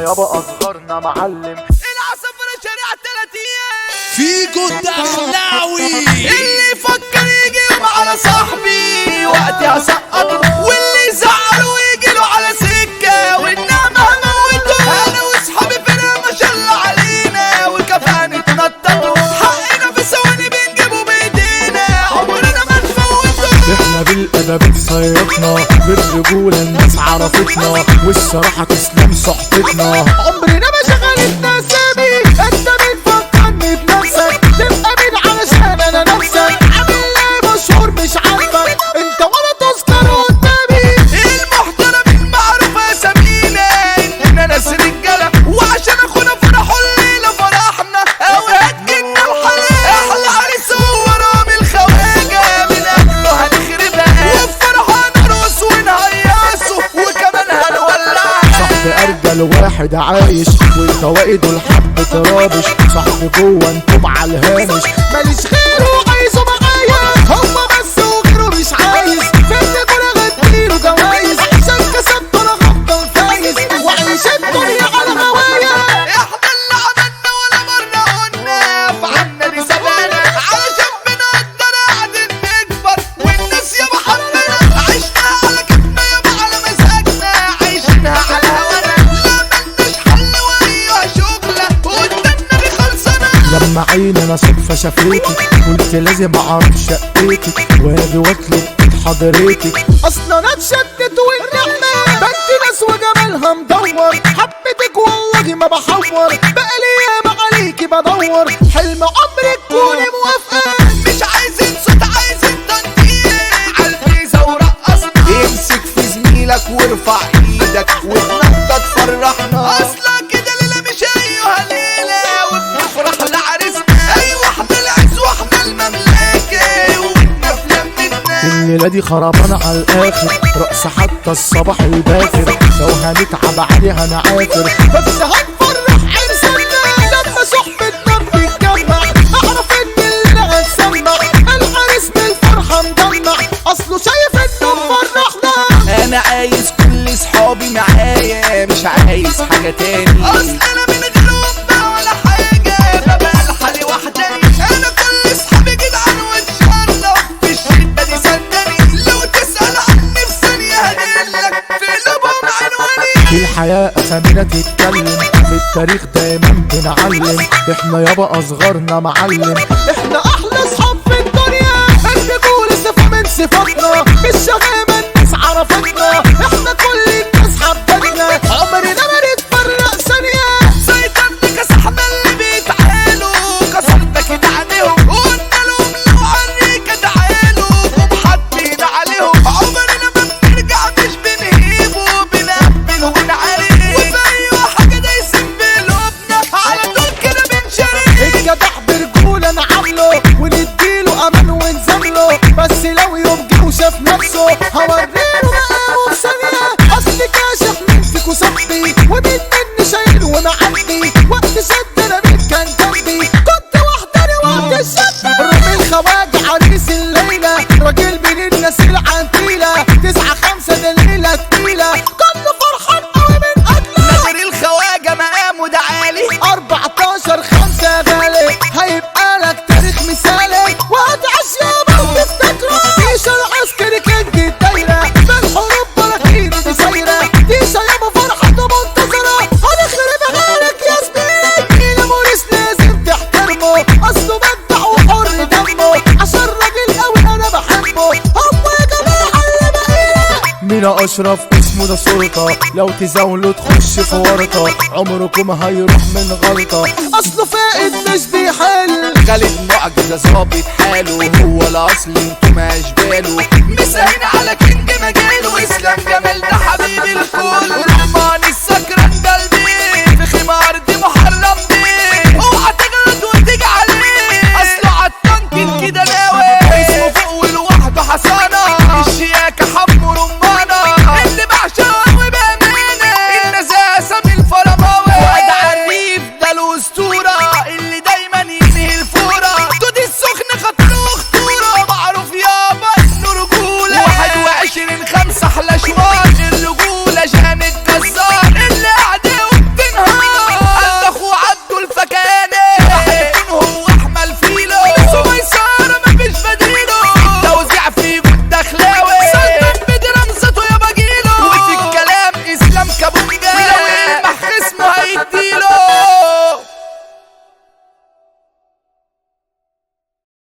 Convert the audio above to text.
يابا اصغرنا معلم العصفرة شارع 30 فيجو الدخلاوي اللي يفكر يجي يوم على صاحبي وقتي هسقطه واللي يزعل ويجي له على سكة والنعمة هموته انا واصحابي فرقة ما شاء الله علينا والكفاني تنططوا حقنا في ثواني بنجيبه بايدينا عمرنا ما نفوته احنا بالادب اتصيطنا بالرجولة الناس عرفتنا والصراحة تسلم صحبتنا عمرنا ما شغلتنا اسامي انت بتفكرني بنفسك تبقى مين علشان انا نفسك عامل ليه مشهور مش عارفك انت ولا تذكر قدامي المحترمين معروفة اسامينا اننا ناس رجالة وعشان اخونا فرحوا الليلة فرحنا اوقات جبنا الحلال احلى عريس هو رامي الخواجة من قبله هنخربها وفي فرحة هنرقص ونهيصه وكمان هنولعها صاحب ارجل واحد عايش والفوائده الحب ترابش صاحب جوه انتم على الهامش ماليش غيره عايزه معايا هما بس وغيره مش عايز فين انا غديله جوايز عشان كسبت انا هفضل فايز وعيش الدنيا على هوايا احنا اللي عملنا ولا مرة قلنا فعنا دي سبانة علشان بنقدر قاعدين نكبر والناس يابا حبنا عشنا على كفنا يابا على مزاجنا عايشينها على هوانا لا ملناش حل وايوه شغلة قدامنا دي خلصانة لما عيني انا صدفة شافتك قلت لازم اعرف شقتك واجي واطلب ايد حضرتك اصلا انا اتشدت والنعمة بنت ناس وجمالها مدور حبيتك والله ما بحور بقالي ياما عليكي بدور حلم عمري تكوني موافقة مش عايزين صوت عايزين تنطيط عالفيزة ورقصنا امسك في زميلك وارفع ايدك وتنطط فرحنا اصلا كده ليلة مش ايوه ليلة وبنفرح لعريسنا ايوه احنا العز واحنا المملكة واحنا في لمتنا الليلة دي خربانة على الآخر رقص حتى الصباح الباكر لو هنتعب عليها نعافر بس هنفرح عرسنا لما صحبتنا بتتجمع اعرف ان اللي هنسمع العريس من الفرحة مدمع اصله شايف انه مفرحنا انا عايز كل صحابي معايا مش عايز حاجة تاني اصل انا من غيرهم بقى ولا حاجة ببقى لحالي وحداني انا كل صحابي جدعان واتشرف في الشدة دي صدقني لو تسأل عني في ثانية هدلك في قلوبهم عنواني في الحياة أسامينا تتكلم في التاريخ دايما بنعلم احنا يابا أصغرنا معلم احنا احلى اصحاب في الدنيا الرجولة صفة من صفاتنا بالشغامة الناس عرفتنا احنا كل الناس حبتنا عمرنا ما نتفرق ثانية سيطرت كسحنا اللي بيتعالوا كسرنا كده عليهم قلنا لهم لو عريكة تعالوا ومحطين عليهم عمرنا ما بنرجع مش بنهيبه بنقبل ونعارك وفي أي حاجة دايسين بقلوبنا على طول كده بنشارك الجدع برجولة نعامله ونديله امان ونزامله بس لو يوم جه وشاف نفسه هوريله مقامه في ثانية اصل كاشف من فيكو صاحبي ومين مني شايل ومعدي وقت شد انا مين كان جنبي كنت وحداني وقت الشد رامي الخواجة عريس الليلة راجل من الناس العنتيلة تسعة خمسة ده الليلة تقيلة كله فرحان قوي من اجله نادر الخواجة مقامه ده عالي 14 خمسة غالي هيبقى لك تاريخ مثالي وهتعيش يابا وتفتكره ديشا العسكري كينج الدايرة بالحروب براكين دي سايرة ديشا يابا فرحته منتظرة هنخرب غيرك يا زميلي مينا موريس لازم تحترمه اصله مدح وحر دمه عشان راجل قوي انا بحبه هو يا جماعة اللي بقينا مينا أشرف اسمه ده سلطة لو تزاولوا تخش في ورطة عمركم هيروح من غلطة اصله فائد مش بيحل خالد معجزة ظابط حاله هو الأصل انتوا ما اشباله مساهين على كينج مجاله اسلام جمال ده حبيب الكل